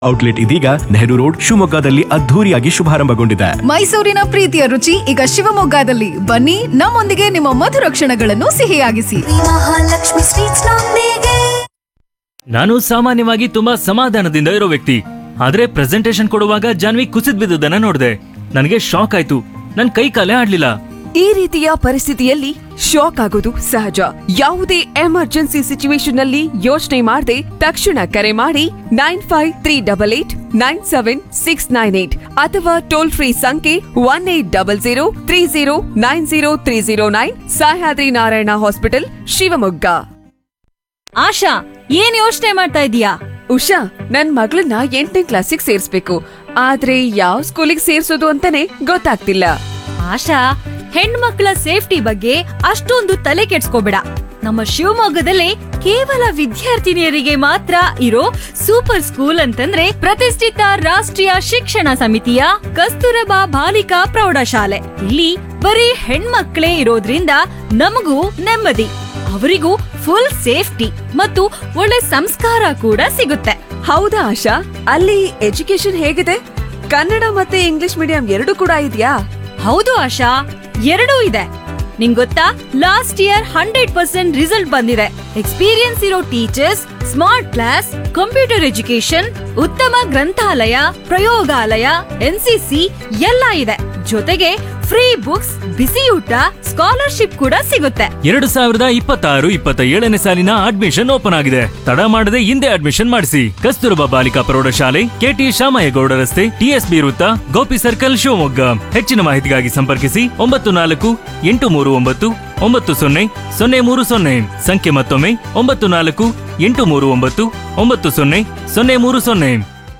outlet ಇದೀಗ Nehru road ಶಿವಮೊಗ್ಗದಲ್ಲಿ ಅದ್ಧೂರಿಯಾಗಿ ಶುಭಾರಂಭಗೊಂಡಿದೆ ಮೈಸೂರಿನ ಪ್ರೀತಿಯ ರುಚಿ ಈಗ ಶಿವಮೊಗ್ಗದಲ್ಲಿ ಬನ್ನಿ ನಮ್ಮೊಂದಿಗೆ ನಿಮ್ಮ ಮಧುರ ಕ್ಷಣಗಳನ್ನು ಸಿಹಿಯಾಗಿಸಿ ಮಹಾಲಕ್ಷ್ಮಿ ಸ್ವೀಟ್ಸ್ ನೊಂದಿಗೆ ನಾನು ಸಾಮಾನ್ಯವಾಗಿ ತುಂಬಾ ಸಮಾಧಾನದಿಂದ ಇರೋ ವ್ಯಕ್ತಿ ಆದ್ರೆ ಪ್ರೆಸೆಂಟೇಶನ್ ಕೊಡುವಾಗ ಜಾನ್ವಿ ಕುಸಿದ್ ಬಿದ್ದುದನ್ನ ನೋಡಿದೆ ನನಗೆ ಶಾಕ್ ಆಯ್ತು ನನ್ ಕೈ ಕಾಲೇ ಆಡ್ಲಿಲ್ಲ ಈ ರೀತಿಯ ಪರಿಸ್ಥಿತಿಯಲ್ಲಿ ಶಾಕ್ ಆಗೋದು ಸಹಜ ಯಾವುದೇ ಎಮರ್ಜೆನ್ಸಿ ಸಿಚುವೇಶನ್ ಅಲ್ಲಿ ಯೋಚನೆ ಮಾಡದೆ ತಕ್ಷಣ ಕರೆ ಮಾಡಿ nine five three double eight nine seven six nine eight ಅಥವಾ ಟೋಲ್ ಫ್ರೀ ಸಂಖ್ಯೆ one eight double zero three zero nine zero three zero nine Sahyadri Narayana hospital Shivamogga Asha ಏನ್ ಯೋಚನೆ ಮಾಡ್ತಾ ಇದೀಯಾ ಉಷಾ ನನ್ ಮಗಳನ್ನ ಎಂಟನೇ ಕ್ಲಾಸಿಗೆ ಸೇರ್ಸ್ಬೇಕು ಆದ್ರೆ ಯಾವ ಸ್ಕೂಲಿಗೆ ಸೇರ್ಸೋದು ಅಂತಾನೆ ಗೊತ್ತಾಗ್ತಿಲ್ಲ ಆಶಾ ಹೆಣ್ಮಕ್ಳ ಸೇಫ್ಟಿ ಬಗ್ಗೆ ಅಷ್ಟೊಂದು ತಲೆ ಕೆಡ್ಸ್ಕೋಬೇಡ ನಮ್ಮ ಶಿವಮೊಗ್ಗದಲ್ಲಿ ಕೇವಲ ವಿದ್ಯಾರ್ಥಿನಿಯರಿಗೆ ಮಾತ್ರ ಇರೋ ಸೂಪರ್ ಸ್ಕೂಲ್ ಅಂತಂದ್ರೆ ಪ್ರತಿಷ್ಠಿತ ರಾಷ್ಟ್ರೀಯ ಶಿಕ್ಷಣ ಸಮಿತಿಯ ಕಸ್ತೂರಬಾ ಬಾಲಿಕಾ ಪ್ರೌಢಶಾಲೆ ಇಲ್ಲಿ ಬರೀ ಹೆಣ್ಮಕ್ಳೇ ಇರೋದ್ರಿಂದ ನಮಗೂ ನೆಮ್ಮದಿ ಅವರಿಗೂ ಫುಲ್ ಸೇಫ್ಟಿ ಮತ್ತು ಒಳ್ಳೆ ಸಂಸ್ಕಾರ ಕೂಡ ಸಿಗುತ್ತೆ ಹೌದಾ ಆಶಾ ಅಲ್ಲಿ ಎಜುಕೇಶನ್ ಹೇಗಿದೆ ಕನ್ನಡ ಮತ್ತೆ ಇಂಗ್ಲಿಷ್ ಮೀಡಿಯಂ ಎರಡು ಕೂಡ ಇದೆಯಾ ಹೌದು ಆಶಾ ಎರಡೂ ಇದೆ ನಿಂಗ್ ಗೊತ್ತಾ last year hundred percent result ಬಂದಿದೆ ಎಕ್ಸ್ಪೀರಿಯನ್ಸ್ ಇರೋ teachers smart class computer education ಉತ್ತಮ ಗ್ರಂಥಾಲಯ ಪ್ರಯೋಗಾಲಯ ಎನ್ಸಿಸಿ ಎಲ್ಲ ಇದೆ ಜೊತೆಗೆ ಫ್ರೀ ಬುಕ್ಸ್ ಬಿಸಿ ಊಟ ಸ್ಕಾಲರ್ಶಿಪ್ ಕೂಡ ಸಿಗುತ್ತೆ ಎರಡು ಸಾವಿರದ ಇಪ್ಪತ್ತಾರು ಇಪ್ಪತ್ತ ಏಳನೇ ಸಾಲಿನ ಅಡ್ಮಿಷನ್ ಓಪನ್ ಆಗಿದೆ ತಡ ಮಾಡದೆ ಹಿಂದೆ ಅಡ್ಮಿಷನ್ ಮಾಡಿಸಿ ಕಸ್ತೂರಬಾ ಬಾಲಿಕಾ ಪ್ರೌಢಶಾಲೆ ಕೆಟಿ ಶಾಮಯ್ಯಗೌಡ ರಸ್ತೆ ಟಿಎಸ್ಬಿ ವೃತ್ತ ಗೋಪಿ ಸರ್ಕಲ್ ಶಿವಮೊಗ್ಗ ಹೆಚ್ಚಿನ ಮಾಹಿತಿಗಾಗಿ ಸಂಪರ್ಕಿಸಿ ಒಂಬತ್ತು ನಾಲ್ಕು ಎಂಟು ಮೂರು ಒಂಬತ್ತು ಒಂಬತ್ತು ಸೊನ್ನೆ ಸೊನ್ನೆ ಮೂರು ಸೊನ್ನೆ ಸಂಖ್ಯೆ ಮತ್ತೊಮ್ಮೆ ಒಂಬತ್ತು ನಾಲ್ಕು ಎಂಟು ಮೂರು ಒಂಬತ್ತು ಒಂಬತ್ತು ಸೊನ್ನೆ ಸೊನ್ನೆ ಮೂರು ಸೊನ್ನೆ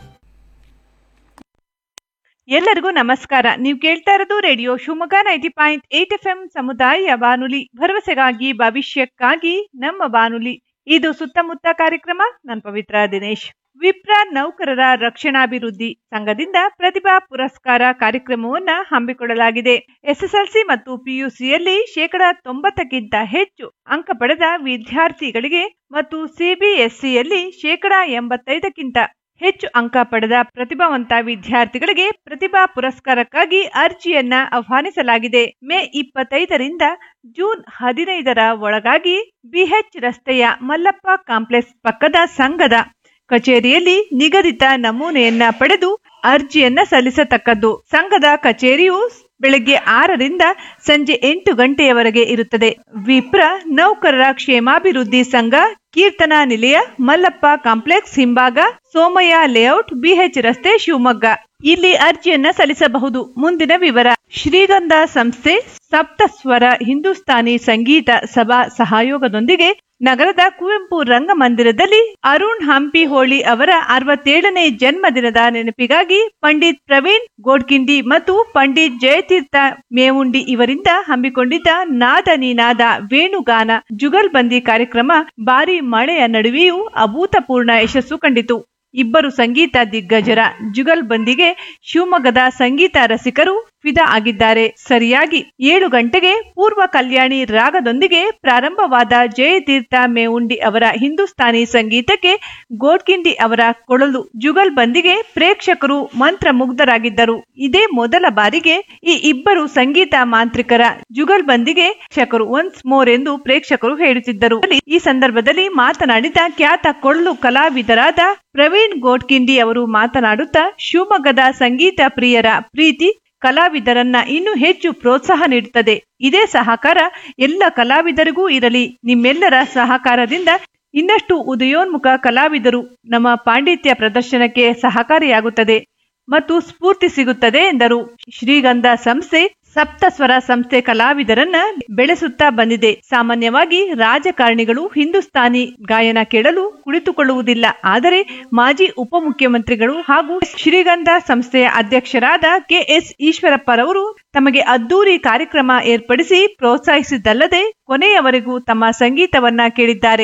ಎಲ್ಲರಿಗೂ ನಮಸ್ಕಾರ ನೀವು ಕೇಳ್ತಾ ಇರೋದು radio Shivamogga ninety point eight F M ಸಮುದಾಯ ಬಾನುಲಿ ಭರವಸೆಗಾಗಿ ಭವಿಷ್ಯಕ್ಕಾಗಿ ನಮ್ಮ ಬಾನುಲಿ ಇದು ಸುತ್ತಮುತ್ತ ಕಾರ್ಯಕ್ರಮ ನಾನು ಪವಿತ್ರ ದಿನೇಶ್ ವಿಪ್ರ ನೌಕರರ ರಕ್ಷಣಾಭಿವೃದ್ಧಿ ಸಂಘದಿಂದ ಪ್ರತಿಭಾ ಪುರಸ್ಕಾರ ಕಾರ್ಯಕ್ರಮವನ್ನ ಹಮ್ಮಿಕೊಳ್ಳಲಾಗಿದೆ ಎಸ್ಎಸ್ಎಲ್ಸಿ ಮತ್ತು ಪಿಯುಸಿಯಲ್ಲಿ ಶೇಕಡ ತೊಂಬತ್ತಕ್ಕಿಂತ ಹೆಚ್ಚು ಅಂಕ ಪಡೆದ ವಿದ್ಯಾರ್ಥಿಗಳಿಗೆ ಮತ್ತು ಸಿಬಿಎಸ್ಇಯಲ್ಲಿ ಶೇಕಡ ಎಂಬತ್ತೈದಕ್ಕಿಂತ ಹೆಚ್ಚು ಅಂಕ ಪಡೆದ ಪ್ರತಿಭಾವಂತ ವಿದ್ಯಾರ್ಥಿಗಳಿಗೆ ಪ್ರತಿಭಾ ಪುರಸ್ಕಾರಕ್ಕಾಗಿ ಅರ್ಜಿಯನ್ನ ಆಹ್ವಾನಿಸಲಾಗಿದೆ ಮೇ ಇಪ್ಪತ್ತೈದರಿಂದ ಜೂನ್ ಹದಿನೈದರ ಒಳಗಾಗಿ ಬಿಎಚ್ ರಸ್ತೆಯ ಮಲ್ಲಪ್ಪ ಕಾಂಪ್ಲೆಕ್ಸ್ ಪಕ್ಕದ ಸಂಘದ ಕಚೇರಿಯಲ್ಲಿ ನಿಗದಿತ ನಮೂನೆಯನ್ನ ಪಡೆದು ಅರ್ಜಿಯನ್ನ ಸಲ್ಲಿಸತಕ್ಕದ್ದು ಸಂಘದ ಕಚೇರಿಯು ಬೆಳಗ್ಗೆ ಆರರಿಂದ ಸಂಜೆ ಎಂಟು ಗಂಟೆಯವರೆಗೆ ಇರುತ್ತದೆ ವಿಪ್ರ ನೌಕರರ ಕ್ಷೇಮಾಭಿವೃದ್ಧಿ ಸಂಘ ಕೀರ್ತನಾ ನಿಲಯ ಮಲ್ಲಪ್ಪ ಕಾಂಪ್ಲೆಕ್ಸ್ ಹಿಂಭಾಗ ಸೋಮಯ್ಯ ಲೇಔಟ್ ಬಿಎಚ್ ರಸ್ತೆ ಶಿವಮೊಗ್ಗ ಇಲ್ಲಿ ಅರ್ಜಿಯನ್ನ ಸಲ್ಲಿಸಬಹುದು ಮುಂದಿನ ವಿವರ ಶ್ರೀಗಂಧ ಸಂಸ್ಥೆ ಸಪ್ತಸ್ವರ ಹಿಂದೂಸ್ತಾನಿ ಸಂಗೀತ ಸಭಾ ಸಹಯೋಗದೊಂದಿಗೆ ನಗರದ ಕುವೆಂಪು ರಂಗಮಂದಿರದಲ್ಲಿ ಅರುಣ್ ಹಂಪಿ ಹೋಳಿ ಅವರ ಅರವತ್ತೇಳನೇ ಜನ್ಮದಿನದ ನೆನಪಿಗಾಗಿ ಪಂಡಿತ್ ಪ್ರವೀಣ್ ಗೋಡ್ಕಿಂಡಿ ಮತ್ತು ಪಂಡಿತ್ ಜಯತೀರ್ಥ ಮೇವುಂಡಿ ಇವರಿಂದ ಹಮ್ಮಿಕೊಂಡಿದ್ದ ನಾದ ನಿನಾದ ವೇಣುಗಾನ ಜುಗಲ್ಬಂದಿ ಕಾರ್ಯಕ್ರಮ ಭಾರಿ ಮಳೆಯ ನಡುವೆಯೂ ಅಭೂತಪೂರ್ಣ ಯಶಸ್ಸು ಕಂಡಿತು ಇಬ್ಬರು ಸಂಗೀತ ದಿಗ್ಗಜರ ಜುಗಲ್ಬಂದಿಗೆ ಶಿವಮೊಗ್ಗದ ಸಂಗೀತ ರಸಿಕರು ಫಿದಾ ಆಗಿದ್ದಾರೆ ಸರಿಯಾಗಿ ಏಳು ಗಂಟೆಗೆ ಪೂರ್ವ ಕಲ್ಯಾಣಿ ರಾಗದೊಂದಿಗೆ ಪ್ರಾರಂಭವಾದ ಜಯತೀರ್ಥ ಮೇವುಂಡಿ ಅವರ ಹಿಂದೂಸ್ತಾನಿ ಸಂಗೀತಕ್ಕೆ ಗೋಡ್ಕಿಂಡಿ ಅವರ ಕೊಳಲು ಜುಗಲ್ಬಂದಿಗೆ ಪ್ರೇಕ್ಷಕರು ಮಂತ್ರಮುಗ್ಧರಾಗಿದ್ದರು ಇದೇ ಮೊದಲ ಬಾರಿಗೆ ಈ ಇಬ್ಬರು ಸಂಗೀತ ಮಾಂತ್ರಿಕರ ಜುಗಲ್ಬಂದಿಗೆ ಪ್ರೇಕ್ಷಕರು ಒನ್ಸ್ ಮೋರ್ ಎಂದು ಪ್ರೇಕ್ಷಕರು ಹೇಳುತ್ತಿದ್ದರು ಈ ಸಂದರ್ಭದಲ್ಲಿ ಮಾತನಾಡಿದ ಖ್ಯಾತ ಕೊಳಲು ಕಲಾವಿದರಾದ ಪ್ರವೀಣ್ ಗೋಡ್ಕಿಂಡಿ ಅವರು ಮಾತನಾಡುತ್ತಾ ಶಿವಮೊಗ್ಗದ ಸಂಗೀತ ಪ್ರಿಯರ ಪ್ರೀತಿ ಕಲಾವಿದರನ್ನ ಇನ್ನೂ ಹೆಚ್ಚು ಪ್ರೋತ್ಸಾಹ ನೀಡುತ್ತದೆ ಇದೇ ಸಹಕಾರ ಎಲ್ಲ ಕಲಾವಿದರಿಗೂ ಇರಲಿ ನಿಮ್ಮೆಲ್ಲರ ಸಹಕಾರದಿಂದ ಇನ್ನಷ್ಟು ಉದಯೋನ್ಮುಖ ಕಲಾವಿದರು ನಮ್ಮ ಪಾಂಡಿತ್ಯ ಪ್ರದರ್ಶನಕ್ಕೆ ಸಹಕಾರಿಯಾಗುತ್ತದೆ ಮತ್ತು ಸ್ಫೂರ್ತಿ ಸಿಗುತ್ತದೆ ಎಂದರು ಶ್ರೀಗಂಧ ಸಂಸ್ಥೆ ಸಪ್ತಸ್ವರ ಸಂಸ್ಥೆ ಕಲಾವಿದರನ್ನ ಬೆಳೆಸುತ್ತಾ ಬಂದಿದೆ ಸಾಮಾನ್ಯವಾಗಿ ರಾಜಕಾರಣಿಗಳು ಹಿಂದೂಸ್ತಾನಿ ಗಾಯನ ಕೇಳಲು ಕುಳಿತುಕೊಳ್ಳುವುದಿಲ್ಲ ಆದರೆ ಮಾಜಿ ಉಪಮುಖ್ಯಮಂತ್ರಿಗಳು ಹಾಗೂ ಶ್ರೀಗಂಧ ಸಂಸ್ಥೆಯ ಅಧ್ಯಕ್ಷರಾದ ಕೆಎಸ್ ಈಶ್ವರಪ್ಪರವರು ತಮಗೆ ಅದ್ದೂರಿ ಕಾರ್ಯಕ್ರಮ ಏರ್ಪಡಿಸಿ ಪ್ರೋತ್ಸಾಹಿಸಿದ್ದಲ್ಲದೆ ಕೊನೆಯವರೆಗೂ ತಮ್ಮ ಸಂಗೀತವನ್ನ ಕೇಳಿದ್ದಾರೆ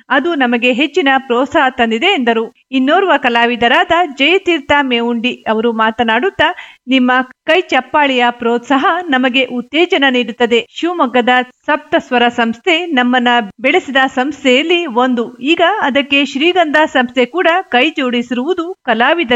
ಅದು ನಮಗೆ ಹೆಚ್ಚಿನ ಪ್ರೋತ್ಸಾಹ ತಂದಿದೆ ಎಂದರು ಇನ್ನೋರ್ವ ಕಲಾವಿದರಾದ ಜಯತೀರ್ಥ ಮೇವುಂಡಿ ಅವರು ಮಾತನಾಡುತ್ತಾ ನಿಮ್ಮ ಕೈ ಚಪ್ಪಾಳಿಯ ಪ್ರೋತ್ಸಾಹ ನಮಗೆ ಉತ್ತೇಜನ ನೀಡುತ್ತದೆ ಶಿವಮೊಗ್ಗದ ಸಪ್ತಸ್ವರ ಸಂಸ್ಥೆ ನಮ್ಮನ್ನ ಬೆಳೆಸಿದ ಸಂಸ್ಥೆಯಲ್ಲಿ ಒಂದು ಈಗ ಅದಕ್ಕೆ ಶ್ರೀಗಂಧ ಸಂಸ್ಥೆ ಕೂಡ ಕೈ ಜೋಡಿಸಿರುವುದು ಕಲಾವಿದರ